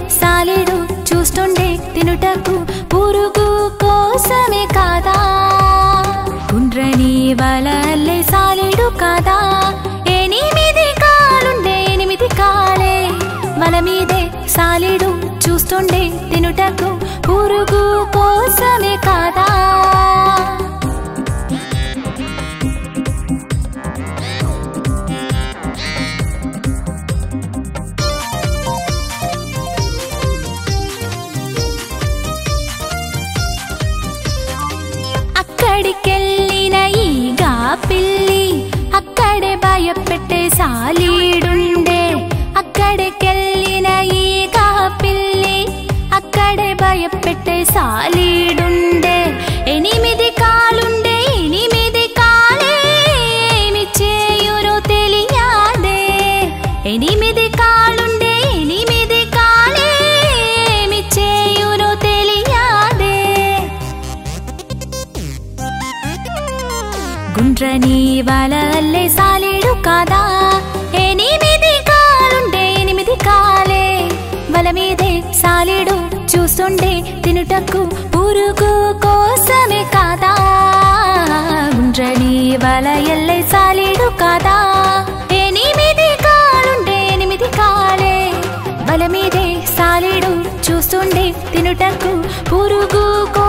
సాలిడు చూస్తుండే తినుటకు పురుగు కోసమే కాదా గుండ్రని వలల్లే సాలిడు కాదా ఎనిమిది కాలుండే ఎనిమిది కాలే వల మీదే సాలిడు చూస్తుండే తినుటకు పురుగు కోసమే కాదా అక్కడికెళ్ళిన ఈగా పిల్లి అక్కడే భయపెట్టే సాలీడుండే అక్కడికెళ్ళిన ఈగా పిల్లి అక్కడే భయపెట్టే సాలీడుండే ఎనిమిది కాలుండే ఎనిమిది కాలే ఏమి చేయురో తెలియాదే ఎనిమిది కాలుండే ఎనిమిది కాలే ఏమి చేయురో తెలియాదే గుండ్రని వలల్లే సాలేడు కాదా ఎనిమిది కాలుండే ఎనిమిది కాలే వల మీదే సాలేడు చూస్తుండే తినుటకు పురుగు కోసమే కాదా గుండ్రని వల ఎల్లే సాలేడు కాదా ఎనిమిది కాలుండే ఎనిమిది కాలే వల మీదే సాలేడు చూస్తుండే తినుటకు పురుగు